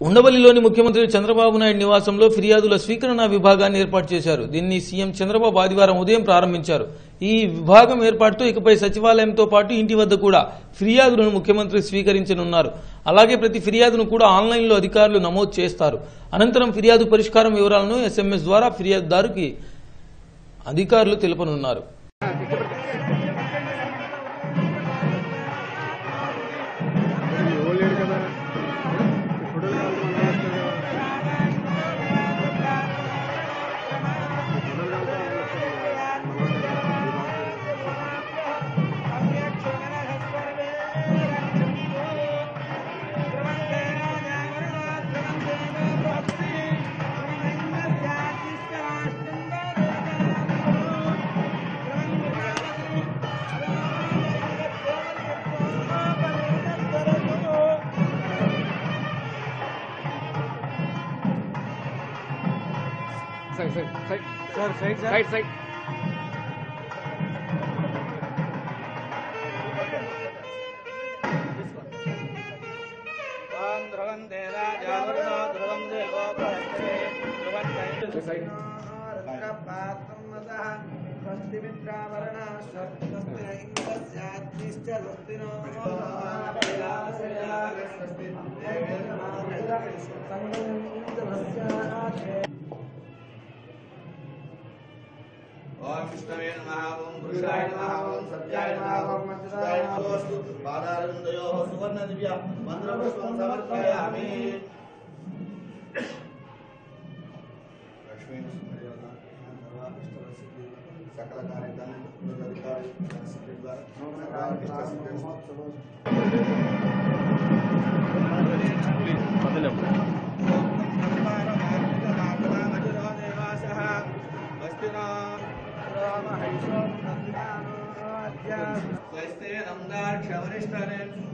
ఉండవల్లిలోని ముఖ్యమంత్రి చంద్రబాబు నాయుడు నివాసంలో ఫిర్యాదుల స్వీకరణ విభాగాన్ని ఏర్పాటు చేశారు దీన్ని సీఎం చంద్రబాబు ఆదివారం ఉదయం ప్రారంభించారు ఈ విభాగం ఏర్పాటుతో ఇకపై సచివాలయంతో పాటు ఇంటి వద్ద కూడా ఫిర్యాదులను ముఖ్యమంత్రి స్వీకరించనున్నారు అలాగే ప్రతి ఫిర్యాదును కూడా ఆన్లైన్లో అధికారులు నమోదు చేస్తారు అనంతరం ఫిర్యాదు పరిష్కారం వివరాలను ఎస్ఎంఎస్ ద్వారా ఫిర్యాదుదారుకి అధికారులు తెలుపనున్నారు ఇవ్వలేడు కదా ఇప్పుడు కాదు మన వస్తుంది కదా ఇప్పుడు కాదు మన వస్తుంది side side side sir side side side side ఓం విష్ణవే నమః ఓం పురుషాయ నమః ఓం సత్యాయ నమః ఓం మధ్యదాయ నమః వస్తు పాదారవిందయోః సువర్ణ దివ్య మంత్రపుష్పం సమర్పయామి లక్ష్మీ సుందరయోగ సర్వాభిష్టవసిద్ధి సకల కార్యక్రమాలు స్వస్తి నందాక్ష వరిష్ఠనే